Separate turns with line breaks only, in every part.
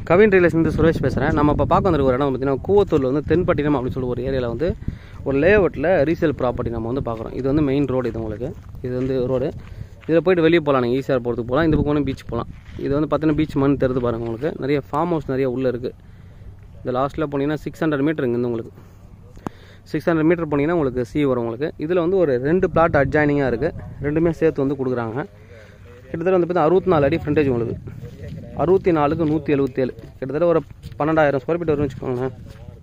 கவின் ரியலேஷன் சுரேஷ் பேசுகிறேன் நம்ம இப்போ பார்க்க வந்திருக்க ஒரு இடம் பார்த்தீங்கன்னா கூவத்தூரில் வந்து தென்பட்டினம் அப்படின்னு சொல்லி ஒரு ஏரியாவில் வந்து ஒரு லேஅவுட்டில் ரீசேல் ப்ராப்பர்ட்டி நம்ம வந்து பார்க்குறோம் இது வந்து மெயின் ரோடு இது உங்களுக்கு இது வந்து ரோடு இதில் போயிட்டு வெளியே போகலாம் நீங்கள் ஈஸியாக போகிறதுக்கு போகலாம் இந்த பக்கம் பீச் போகலாம் இது வந்து பார்த்தீங்கன்னா பீச் மண் தெரிது பாருங்கள் உங்களுக்கு நிறைய ஃபார்ம் ஹவுஸ் நிறைய உள்ளே இருக்குது இந்த லாஸ்ட்டில் போனீங்கன்னா சிக்ஸ் ஹண்ட்ரட் மீட்டர் இங்கேருந்து உங்களுக்கு சிக்ஸ் ஹண்ட்ரட் மீட்டர் போனீங்கன்னா உங்களுக்கு சி வரும் உங்களுக்கு இதில் வந்து ஒரு ரெண்டு பிளாட் அட்ஜாயினிங்காக இருக்குது ரெண்டுமே சேர்த்து வந்து கொடுக்குறாங்க கிட்டத்தட்ட வந்து பார்த்தா அறுபத்தி நாலு அடி ஃப்ரண்டேஜ் உங்களுக்கு அறுபத்தி நாலுக்கு நூற்றி எழுபத்தேழு கிட்டத்தட்ட ஒரு பன்னெண்டாயிரம் ஸ்கொயர் ஃபீட் வரும்னு வச்சுக்கோங்களேன்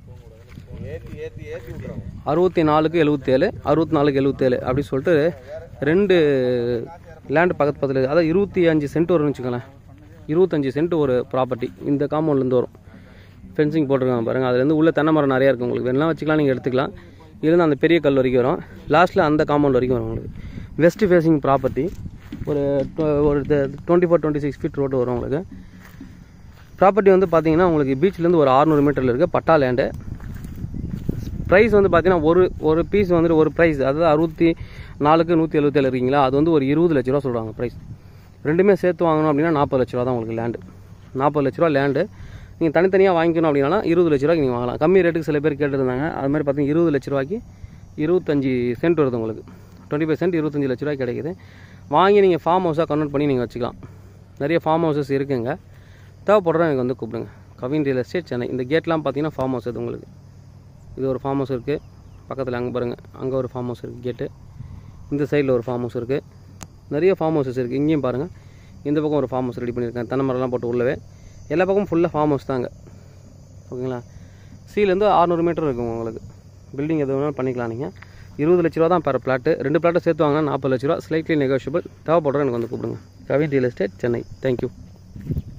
அறுபத்தி நாலுக்கு எழுபத்தேழு அறுபத்தி நாலுக்கு எழுபத்தேழு அப்படி சொல்லிட்டு ரெண்டு லேண்டு பக்கத்து பக்கத்தில் இருக்குது அதாவது இருபத்தி அஞ்சு சென்ட் வரும்னு வச்சுக்கோங்களேன் இருபத்தஞ்சி சென்ட் ஒரு ப்ராப்பர்ட்டி இந்த காம்பவுண்ட்லேருந்து வரும் ஃபென்சிங் போட்டிருக்காங்க பாருங்கள் அதுலேருந்து உள்ள தென்னை மரம் நிறையா இருக்குது உங்களுக்கு வேணால் வச்சுக்கலாம் நீங்கள் எடுத்துக்கலாம் இதுலேருந்து அந்த பெரிய கல் வரைக்கும் வரும் லாஸ்ட்டில் அந்த காம்பவுண்ட் வரைக்கும் வரும் உங்களுக்கு வெஸ்ட் ஃபேஸிங் ப்ராப்பர்ட்டி ஒரு tw- ஒரு twenty four twenty six feet road வரும் உங்களுக்கு ப்ராப்பர்ட்டி வந்து பார்த்தீங்கன்னா உங்களுக்கு பீச்லேருந்து ஒரு 600 மீட்டரில் இருக்குது பட்டா லேண்டு ப்ரைஸ் வந்து பார்த்தீங்கன்னா ஒரு ஒரு பீஸ் வந்துட்டு ஒரு ப்ரைஸ் அதாவது அறுபத்தி நாலுக்கு நூற்றி எழுபத்தேழு இருக்கீங்களா அது வந்து ஒரு இருபது லட்ச ரூபா சொல்கிறாங்க ப்ரைஸ் ரெண்டுமே சேர்த்து வாங்கணும் அப்படின்னா நாற்பது லட்ச ரூபா தான் உங்களுக்கு லேண்டு நாற்பது லட்ச ரூபா லேண்டு நீங்கள் தனித்தனியாக வாங்கிக்கணும் அப்படின்னா இருபது லட்ச ரூபாய்க்கு நீங்கள் வாங்கலாம் கம்மி ரேட்டுக்கு சில பேர் கேட்டிருந்தாங்க அது மாதிரி பார்த்தீங்கன்னா இருபது லட்ச ரூபாய்க்கு இருபத்தஞ்சி சென்ட் வருது உங்களுக்கு டுவெண்ட்டி ஃபைவ் சென்ட் இருபத்தஞ்சி லட்ச ரூபாய்க்கு கிடைக்குது வாங்கி நீங்கள் ஃபார்ம் ஹவுஸாக கன்வெர்ட் பண்ணி நீங்கள் வச்சுக்கலாம் நிறைய ஃபார்ம் ஹவுசஸ் இருக்குங்க தேவைப்படுறோம் எனக்கு வந்து கூப்பிடுங்க கவின் ரியல் எஸ்டேட் சென்னை இந்த கேட்லாம் பார்த்தீங்கன்னா ஃபார்ம் ஹவுஸ் இது உங்களுக்கு இது ஒரு ஃபார்ம் ஹவுஸ் இருக்குது பக்கத்தில் அங்கே பாருங்கள் அங்கே ஒரு ஃபார்ம் ஹவுஸ் இருக்குது கேட்டு இந்த சைடில் ஒரு ஃபார்ம் ஹவுஸ் இருக்குது நிறைய ஃபார்ம் ஹவுசஸ் இருக்குது இங்கேயும் பாருங்கள் இந்த பக்கம் ஒரு ஃபார்ம் ஹவுஸ் ரெடி பண்ணியிருக்கேன் தென்னை மரம்லாம் போட்டு உள்ளவே எல்லா பக்கமும் ஃபுல்லாக ஃபார்ம் ஹவுஸ் தாங்க ஓகேங்களா சீலேருந்து 600 மீட்டர் இருக்கும் உங்களுக்கு பில்டிங் எது வேணாலும் பண்ணிக்கலாம் நீங்கள் இருபது லட்ச ரூபா தான் பெர் பிளாட்டு ரெண்டு பிளாட்டை சேர்த்து வாங்கினா நாற்பது லட்ச ரூபா ஸ்லைட்லி நெகோஷியபிள் தேவைப்படுறோம் எனக்கு வந்து கூப்பிடுங்க Kavin real estate Chennai thank you